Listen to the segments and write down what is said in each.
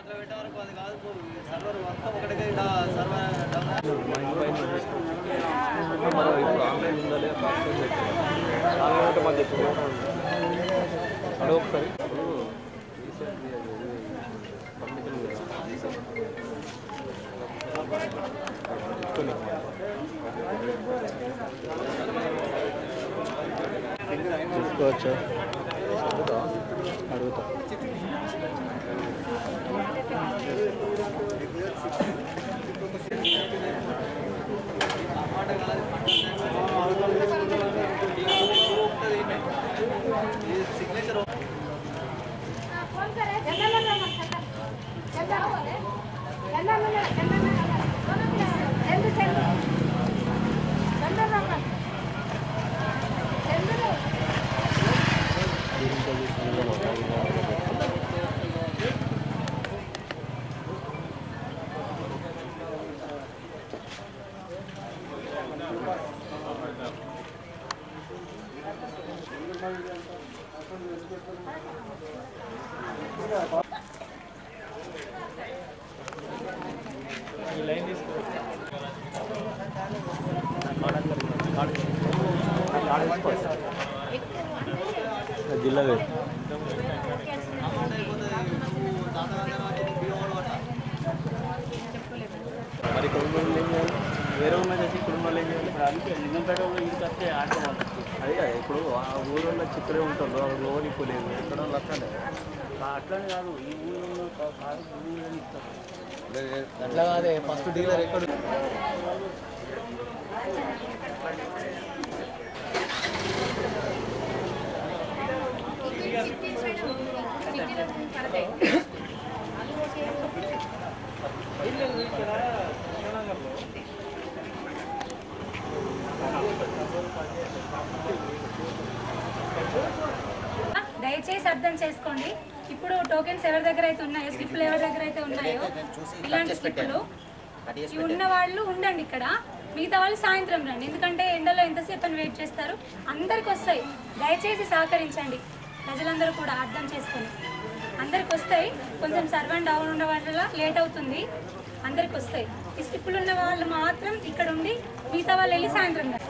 ఇప్పుడు ఆన్లైన్ ఉందా లేదా పాస్పోర్ట్ పెట్టారు ఆన్లైన్ ఉంటే మాకు ఎక్కువ అడుగు ఒకసారి ఇప్పుడు రీసెంట్లీ అది పబ్లికల్ చూసుకోవచ్చా అడుగుతా జిల్లా వేరు మరి కుటుంబంలో ఏం చేయాలి వేరే ఉన్న చేసి కుటుంబంలో ఏం చేయాలి అందుకే నిజంపేట ఇంటికి వస్తే ఆటం అదే కదా ఇప్పుడు ఆ ఊళ్ళో చిక్కడే ఉంటారు ఆ లోన్ ఇప్పుడు లేదు ఎక్కడ వాళ్ళు అట్లనే అట్లనే కాదు ఈ ఊళ్ళో కాదు ఊళ్ళో ఇస్తారు అట్లా కాదే ఫస్ట్ డీలర్ ఎక్కడ దయచేసి అర్థం చేసుకోండి ఇప్పుడు టోకెన్స్ ఎవరి దగ్గర అయితే ఉన్నాయో స్లిప్లు ఎవరి దగ్గర అయితే ఉన్నాయో ఇలాంటి స్లిప్లు ఇవి ఉన్న వాళ్ళు ఉండండి ఇక్కడ మిగతా వాళ్ళు సాయంత్రం రండి ఎందుకంటే ఎండలో ఎంతసేపు అని వెయిట్ చేస్తారు అందరికి వస్తాయి దయచేసి సహకరించండి ప్రజలందరూ కూడా అర్థం చేసుకొని అందరికి వస్తాయి కొంచెం సర్వర్ డౌన్ ఉన్న వల్ల లేట్ అవుతుంది అందరికి వస్తాయి ఈ స్లిప్లు ఉన్న వాళ్ళు మాత్రం ఇక్కడ ఉండి మిగతా వాళ్ళు వెళ్ళి సాయంత్రం రండి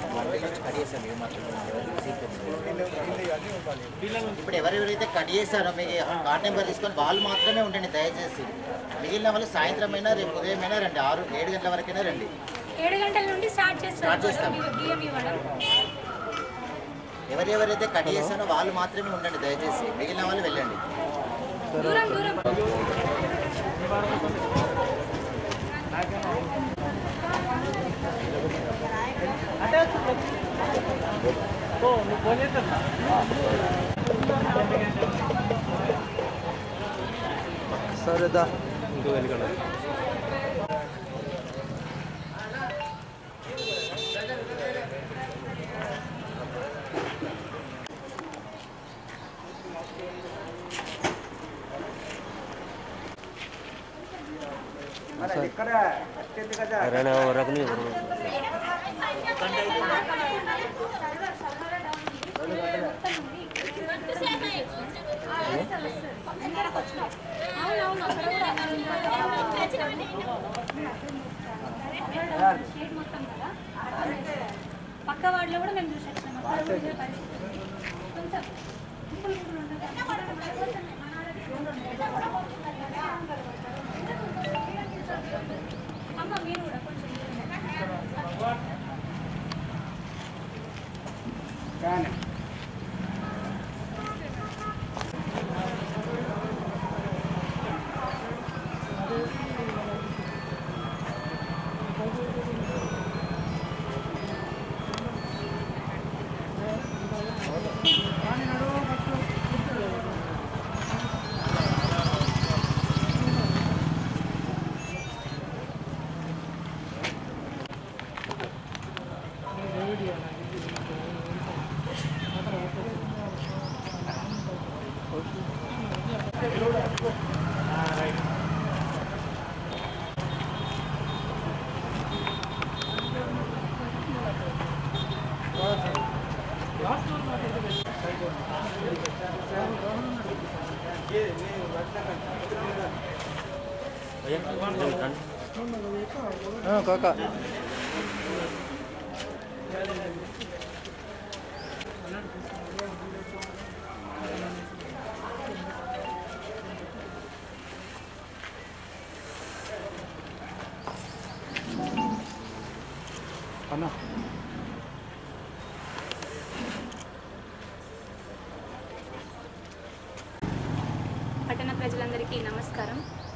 ఇప్పుడు ఎవరెవరైతే కట్ చేశారో మీకు కార్డ్ నెంబర్ తీసుకొని వాళ్ళు మాత్రమే ఉండండి దయచేసి మిగిలిన వాళ్ళు సాయంత్రం అయినా రేపు ఉదయం అయినా రండి ఆరు ఏడు గంటల వరకైనా రండి ఏడు గంటల నుండి స్టార్ట్ స్టార్ట్ చేస్తారు చేస్తాం. బియ్యం ఇవ్వడం ఎవరెవరైతే కట్ చేశారో వాళ్ళు మాత్రమే ఉండండి దయచేసి మిగిలిన వాళ్ళు వెళ్ళండి దూరం దూరం సరేదా ఇంకో వెళ్ళగలరు అరే రకని షేడ్ మొత్తం కదా పక్క వార్డులో కూడా మేము చూసి వచ్చినాం అక్కడ కూడా ఇదే పరిస్థితి. కొంచెం గుంపులు గుంపులు ఉండదు. అమ్మ మీరు కూడా కొంచెం కాకా అన్నా పట్టణ ప్రజలందరికీ నమస్కారం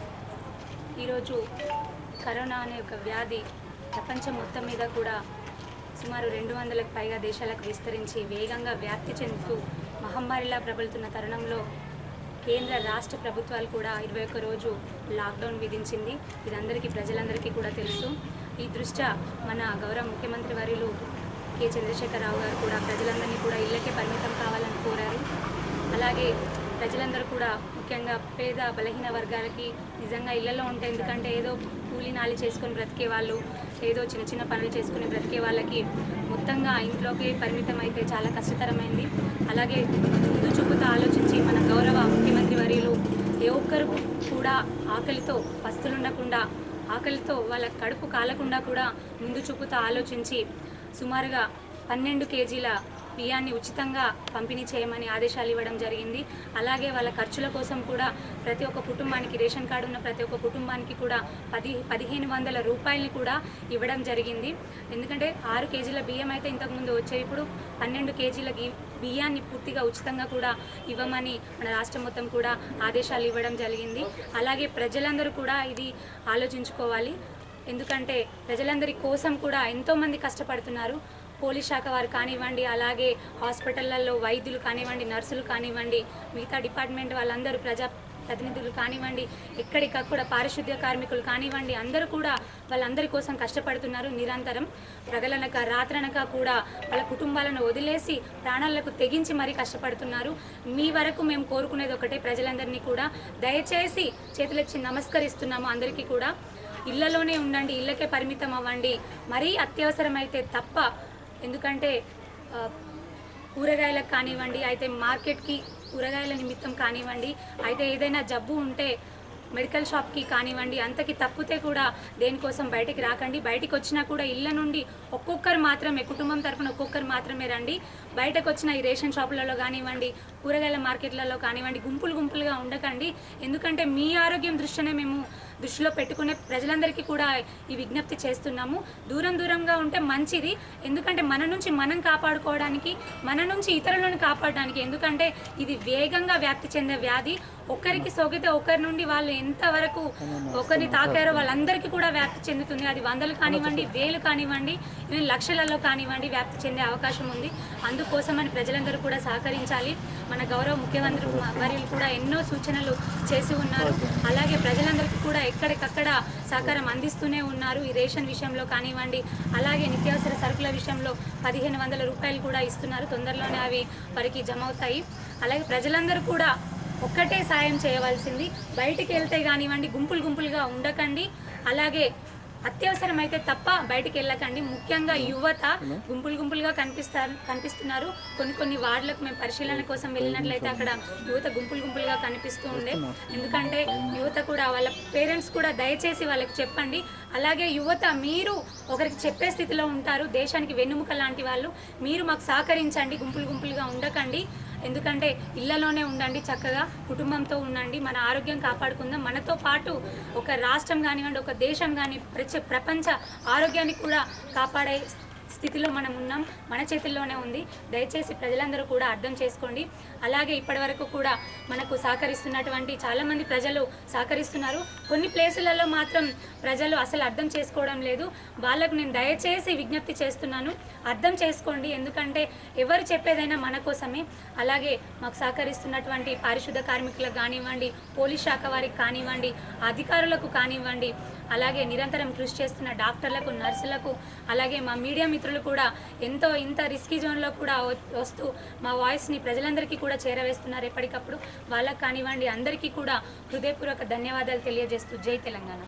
ఈరోజు కరోనా అనే ఒక వ్యాధి ప్రపంచం మొత్తం మీద కూడా సుమారు రెండు వందలకు పైగా దేశాలకు విస్తరించి వేగంగా వ్యాప్తి చెందుతూ మహమ్మారిలా ప్రబలుతున్న తరుణంలో కేంద్ర రాష్ట్ర ప్రభుత్వాలు కూడా ఇరవై ఒక్క రోజు లాక్డౌన్ విధించింది ఇది అందరికీ ప్రజలందరికీ కూడా తెలుసు ఈ దృష్ట్యా మన గౌరవ ముఖ్యమంత్రి వర్యులు కె చంద్రశేఖరరావు గారు కూడా ప్రజలందరినీ కూడా ఇళ్ళకే పరిమితం కావాలని కోరారు అలాగే ప్రజలందరూ కూడా ముఖ్యంగా పేద బలహీన వర్గాలకి నిజంగా ఇళ్లలో ఉంటే ఎందుకంటే ఏదో కూలీ నాలి చేసుకొని బ్రతికే వాళ్ళు ఏదో చిన్న చిన్న పనులు చేసుకుని బ్రతికే వాళ్ళకి మొత్తంగా ఇంట్లోకి పరిమితం అయితే చాలా కష్టతరమైంది అలాగే ముందు చూపుతో ఆలోచించి మన గౌరవ ముఖ్యమంత్రి వర్యులు ఏ ఒక్కరు కూడా ఆకలితో పస్తులుండకుండా ఆకలితో వాళ్ళ కడుపు కాలకుండా కూడా ముందు చూపుతో ఆలోచించి సుమారుగా పన్నెండు కేజీల బియ్యాన్ని ఉచితంగా పంపిణీ చేయమని ఆదేశాలు ఇవ్వడం జరిగింది అలాగే వాళ్ళ ఖర్చుల కోసం కూడా ప్రతి ఒక్క కుటుంబానికి రేషన్ కార్డు ఉన్న ప్రతి ఒక్క కుటుంబానికి కూడా పది పదిహేను వందల రూపాయలని కూడా ఇవ్వడం జరిగింది ఎందుకంటే ఆరు కేజీల బియ్యం అయితే ఇంతకుముందు వచ్చే ఇప్పుడు పన్నెండు కేజీల గి- బియ్యాన్ని పూర్తిగా ఉచితంగా కూడా ఇవ్వమని మన రాష్ట్రం మొత్తం కూడా ఆదేశాలు ఇవ్వడం జరిగింది అలాగే ప్రజలందరూ కూడా ఇది ఆలోచించుకోవాలి ఎందుకంటే ప్రజలందరి కోసం కూడా ఎంతోమంది కష్టపడుతున్నారు పోలీస్ శాఖ వారు కానివ్వండి అలాగే హాస్పిటళ్లలో వైద్యులు కానివ్వండి నర్సులు కానివ్వండి మిగతా డిపార్ట్మెంట్ వాళ్ళందరూ ప్రజా ప్రతినిధులు కానివ్వండి ఎక్కడికక్కడ పారిశుద్ధ్య కార్మికులు కానివ్వండి అందరూ కూడా వాళ్ళందరి కోసం కష్టపడుతున్నారు నిరంతరం ప్రగలనక రాత్రనక కూడా వాళ్ళ కుటుంబాలను వదిలేసి ప్రాణాలకు తెగించి మరీ కష్టపడుతున్నారు మీ వరకు మేము కోరుకునేది ఒకటే ప్రజలందరినీ కూడా దయచేసి చేతులెచ్చి నమస్కరిస్తున్నాము అందరికీ కూడా ఇళ్లలోనే ఉండండి ఇళ్ళకే పరిమితం అవ్వండి మరీ అత్యవసరమైతే తప్ప ఎందుకంటే ఆ, కూరగాయలకు కానివ్వండి అయితే మార్కెట్కి కూరగాయల నిమిత్తం కానివ్వండి అయితే ఏదైనా జబ్బు ఉంటే మెడికల్ షాప్కి కానివ్వండి అంతకి తప్పితే కూడా దేనికోసం బయటికి రాకండి బయటికి వచ్చినా కూడా ఇళ్ళ నుండి ఒక్కొక్కరు మాత్రమే కుటుంబం తరపున ఒక్కొక్కరు మాత్రమే రండి బయటకు వచ్చిన ఈ రేషన్ షాపులలో కానివ్వండి కూరగాయల మార్కెట్లలో కానివ్వండి గుంపులు గుంపులుగా ఉండకండి ఎందుకంటే మీ ఆరోగ్యం దృష్ట్యానే మేము దృష్టిలో పెట్టుకునే ప్రజలందరికీ కూడా ఈ విజ్ఞప్తి చేస్తున్నాము దూరం దూరంగా ఉంటే మంచిది ఎందుకంటే మన నుంచి మనం కాపాడుకోవడానికి మన నుంచి ఇతరులను కాపాడడానికి ఎందుకంటే ఇది వేగంగా వ్యాప్తి చెందే వ్యాధి ఒక్కరికి సోకితే ఒకరి నుండి వాళ్ళు ఎంతవరకు ఒకరిని తాకారో వాళ్ళందరికీ కూడా వ్యాప్తి చెందుతుంది అది వందలు కానివ్వండి వేలు కానివ్వండి ఈవెన్ లక్షలలో కానివ్వండి వ్యాప్తి చెందే అవకాశం ఉంది అందుకోసమని ప్రజలందరూ కూడా సహకరించాలి మన గౌరవ ముఖ్యమంత్రి వర్యులు కూడా ఎన్నో సూచనలు చేసి ఉన్నారు అలాగే ప్రజలందరికీ కూడా ఎక్కడికక్కడ సహకారం అందిస్తూనే ఉన్నారు ఈ రేషన్ విషయంలో కానివ్వండి అలాగే నిత్యావసర సరుకుల విషయంలో పదిహేను వందల రూపాయలు కూడా ఇస్తున్నారు తొందరలోనే అవి వారికి జమ అవుతాయి అలాగే ప్రజలందరూ కూడా ఒక్కటే సాయం చేయవలసింది బయటికి వెళ్తే కానివ్వండి గుంపులు గుంపులుగా ఉండకండి అలాగే అత్యవసరమైతే తప్ప బయటికి వెళ్ళకండి ముఖ్యంగా యువత గుంపులు గుంపులుగా కనిపిస్తారు కనిపిస్తున్నారు కొన్ని కొన్ని వార్డులకు మేము పరిశీలన కోసం వెళ్ళినట్లయితే అక్కడ యువత గుంపులు గుంపులుగా కనిపిస్తూ ఉండే ఎందుకంటే యువత కూడా వాళ్ళ పేరెంట్స్ కూడా దయచేసి వాళ్ళకి చెప్పండి అలాగే యువత మీరు ఒకరికి చెప్పే స్థితిలో ఉంటారు దేశానికి వెన్నుముక లాంటి వాళ్ళు మీరు మాకు సహకరించండి గుంపులు గుంపులుగా ఉండకండి ఎందుకంటే ఇళ్లలోనే ఉండండి చక్కగా కుటుంబంతో ఉండండి మన ఆరోగ్యం కాపాడుకుందాం మనతో పాటు ఒక రాష్ట్రం కానివ్వండి ఒక దేశం కానీ ప్రచ ప్రపంచ ఆరోగ్యాన్ని కూడా కాపాడే స్థితిలో మనం ఉన్నాం మన చేతుల్లోనే ఉంది దయచేసి ప్రజలందరూ కూడా అర్థం చేసుకోండి అలాగే ఇప్పటివరకు కూడా మనకు సహకరిస్తున్నటువంటి చాలామంది ప్రజలు సహకరిస్తున్నారు కొన్ని ప్లేసులలో మాత్రం ప్రజలు అసలు అర్థం చేసుకోవడం లేదు వాళ్ళకు నేను దయచేసి విజ్ఞప్తి చేస్తున్నాను అర్థం చేసుకోండి ఎందుకంటే ఎవరు చెప్పేదైనా మన కోసమే అలాగే మాకు సహకరిస్తున్నటువంటి పారిశుద్ధ కార్మికులకు కానివ్వండి పోలీస్ శాఖ వారికి కానివ్వండి అధికారులకు కానివ్వండి అలాగే నిరంతరం కృషి చేస్తున్న డాక్టర్లకు నర్సులకు అలాగే మా మీడియా మిత్రులు కూడా ఎంతో ఇంత రిస్కీ జోన్లో కూడా వ- వస్తూ మా వాయిస్ని ప్రజలందరికీ కూడా చేరవేస్తున్నారు ఎప్పటికప్పుడు వాళ్ళకి కానివ్వండి అందరికీ కూడా హృదయపూర్వక ధన్యవాదాలు తెలియజేస్తూ జై తెలంగాణ